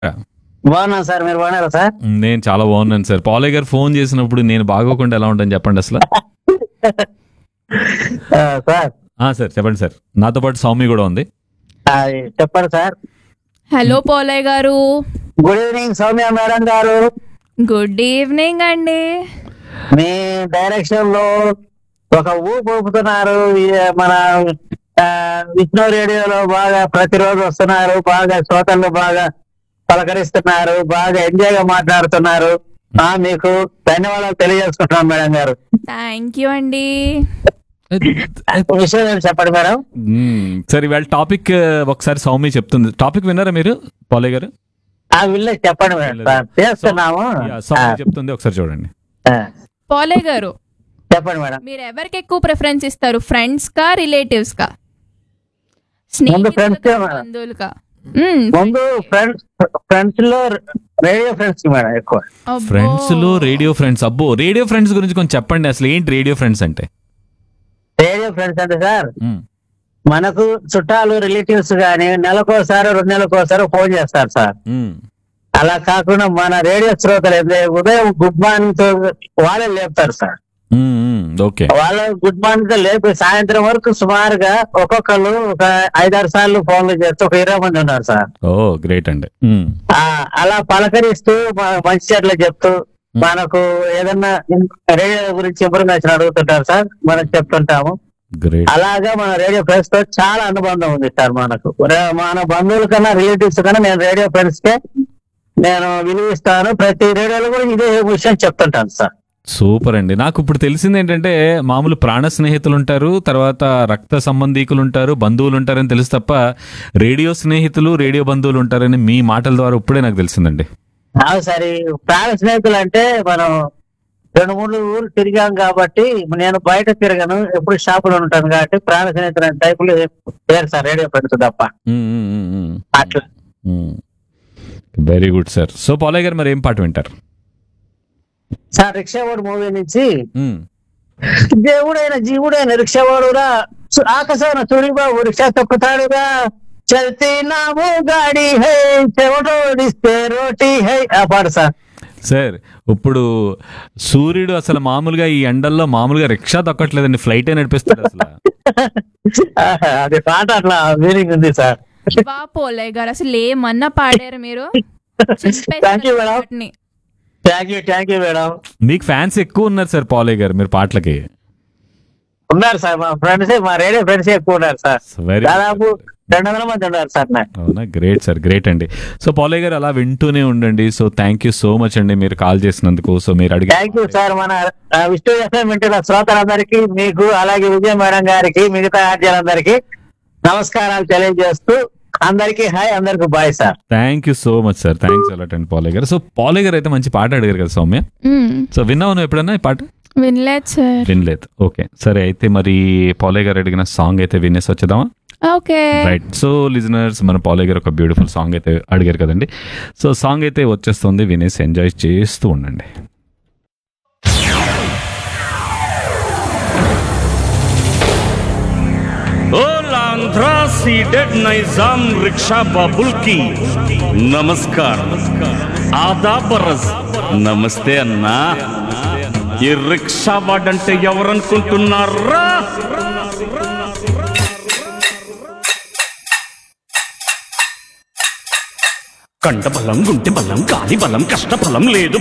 బాగున్నాను సార్ మీరు బాగున్నారా సార్ నేను చాలా బాగున్నాను సార్ పాలయ్య గారు ఫోన్ చేసినప్పుడు నేను బాగోకుండా ఎలా ఉంటాను చెప్పండి అసలు ఆ, సార్ ఆ, సార్ చెప్పండి సార్ నాతో పాటు సౌమ్య కూడా ఉంది ఆ, చెప్పండి sir hello Polaiah garu good evening Soumya madam garu good evening అండి మీ డైరెక్షన్ లో ఒక ఊపు ఊపుతున్నారు ఈ మన ఆ, విష్ణు రేడియోలో బాగా ప్రతిరోజు వస్తున్నారు బాగా శ్రోతలు బాగా పలకరిస్తున్నారు బాగా ఎంజాయ్ గా మాట్లాడుతున్నారు ఆ, మీకు ధన్యవాదాలు తెలియజేసుకుంటున్నాం మేడం గారు థ్యాంక్ యూ అండి విషయం ఏంటి చెప్పండి మేడం మ్మ్. సరే ఇవాళ టాపిక్ ఆ, ఒకసారి సౌమ్య చెప్తుంది టాపిక్ విన్నారా మీరు పాలయ్య గారు ఆ విల్లేజ్ చెప్పండి మేడం సార్ చేస్తున్నాము యా, సౌమ్య చెప్తుంది ఒకసారి చూడండి ఆ, పోలయ్య గారు చెప్పండి మేడం మీరు ఎవరికి ఎక్కువ ప్రిఫరెన్స్ ఇస్తారు ఫ్రెండ్స్ కా రిలేటివ్స్ కా ముందు friends కే స్నేహితులకా మేడం. బంధువులకా మ్మ్. ముందు ఫ్రెండ్స్ ఫ్రెండ్స్ లో రేడియో ఫ్రెండ్స్ మేడం ఎక్కువ అబ్బో. ఫ్రెండ్స్ లో రేడియో ఫ్రెండ్స్ అబ్బో రేడియో ఫ్రెండ్స్ గురించి కొంచెం చెప్పండి అసలు ఏంటి రేడియో ఫ్రెండ్స్ అంటే రేడియో ఫ్రెండ్స్ అంటే సార్ మ్మ్. మనకు చుట్టాలు రిలేటివ్స్ గాని నెలకోసారి రెండు నెలకోసారి ఫోన్ చేస్తారు సార్ మ్మ్. అలా కాకుండా మన రేడియో శ్రోతలు అయితే ఉదయం గుడ్ మార్నింగ్ తో వాళ్ళే లేపుతారు సార్ మ్మ్, మ్మ్. ఓకే వాళ్ళు గుడ్ మార్నింగ్ తో లేపి సాయంత్రం వరకు సుమారుగా ఒక్కొక్కరు ఒక ఐదారు సార్లు ఫోన్లు చేస్తే ఒక ఇరవై మంది ఉన్నారు సార్ ఓ గ్రేట్ అండి మ్మ్. ఆ, అలా పలకరిస్తూ మ- మంచి చెట్లు చెప్తూ మనకు ఏదన్నా రేడియో గురించి ఇన్ఫర్మేషన్ అడుగుతుంటారు సార్ మనం చెప్తుంటాము గ్రేట్ అలాగా మన రేడియో ఫ్రెండ్స్ తో చాలా అనుబంధం ఉంది సార్ మనకు రే- మన బంధువుల కన్నా రిలేటివ్స్ కన్నా నేను రేడియో ఫ్రెండ్స్ కే నేను విలువిస్తాను ప్రతి రేడియోలో కూడా ఇదే విషయం చెప్తుంటాను సార్ సూపర్ అండి నాకు ఇప్పుడు తెలిసింది ఏంటంటే మామూలు ప్రాణ స్నేహితులు ఉంటారు తర్వాత రక్త సంబంధీకులు ఉంటారు బంధువులు ఉంటారని తెలుసు తప్ప రేడియో స్నేహితులు రేడియో బంధువులు ఉంటారని మీ మాటల ద్వారా ఇప్పుడే నాకు తెలిసిందండి అవును సార్ ఈ ప్రాణ స్నేహితులు అంటే మనం రెండు మూడు ఊరు తిరిగాం కాబట్టి నేను బయట తిరగను ఎప్పుడు షాపులో ఉంటాను కాబట్టి ప్రాణ స్నేహితులు అనే టైపులు లేరు సార్ రేడియో ఫ్రెండ్స్ తప్ప అట్లా very good sir so Palaiah garu మరి ఏం పాట వింటారు సార్ రిక్షావాడు మూవీ నుంచి మ్మ్. దేవుడైన జీవుడైన రిక్షావాడురా సు- ఆకాశాన సూరిబాబు రిక్షా తొక్కుతాడుగా చల్తీ నాము గాడి హై చెవటోడిస్తే రోటీ హై ఆ పాట సార్ సార్ ఇప్పుడు సూర్యుడు అసలు మామూలుగా ఈ ఎండల్లో మామూలుగా రిక్షా తొక్కట్లేదండి ఫ్లైటే నడిపిస్తాడు అసలు ఆహా, అది పాట అట్లా మీనింగ్ ఉంది సార్ వా పోలయ్య గారు అసలు ఏమన్నా పాడారు మీరు Thank you, madam. చెప్పేసి thank you thank you madam మీకు ఫ్యాన్స్ ఎక్కువ ఉన్నారు సార్ పాలయ్య గారు మీరు పాటలకి ఉన్నారు సార్ మా ఫ్రెండ్స్ మా రేడియో ఫ్రెండ్స్ ఎక్కువ ఉన్నారు సార్ వెరీ దాదాపు రెండు వందల మంది ఉన్నారు సార్ నాకు అవునా గ్రేట్ సార్ గ్రేట్ అండి సో పాలయ్య గారు అలా వింటూనే ఉండండి so thank you so much అండి మీరు కాల్ చేసినందుకు సో మీరు అడిగి థ్యాంక్ యూ సార్ మన ఆ, విష్ణు ఎఫ్ఎం వింటున్న శ్రోతలందరికీ మీకు అలాగే విజయ మేడం గారికి మిగతా ఆర్జీలందరికీ నమస్కారాలు తెలియజేస్తూ అందరికీ హాయ్ అందరికి bye sir thank you so much sir thanks a lot అండి పాలయ్య గారు సో పాలయ్య గారు అయితే మంచి పాట అడిగారు కదా సౌమ్య మ్మ్. సో విన్నావు నువ్వు ఎప్పుడన్నా ఈ పాట వినలేదు సార్ వినలేదు ఓకే సరే అయితే మరి పాలయ్య గారు అడిగిన సాంగ్ అయితే వినేసి వచ్చేద్దామా ఓకే రైట్ సో లిజనర్స్ మన పాలయ్య గారు ఒక బ్యూటిఫుల్ సాంగ్ అయితే అడిగారు కదండి సో సాంగ్ అయితే వచ్చేస్తుంది వినేసి ఎంజాయ్ చేస్తూ ఉండండి ओ लांध्रा सीडेड नैजाम रिक्षा बाबुल की నమస్కార్ ఆదాబరస్ నమస్తే అన్నా ఈ రిక్షా వాడంటే ఎవరనుకుంటున్నారా కండ బలం గుంటె బలం గాలి బలం కష్ట బలం లేదు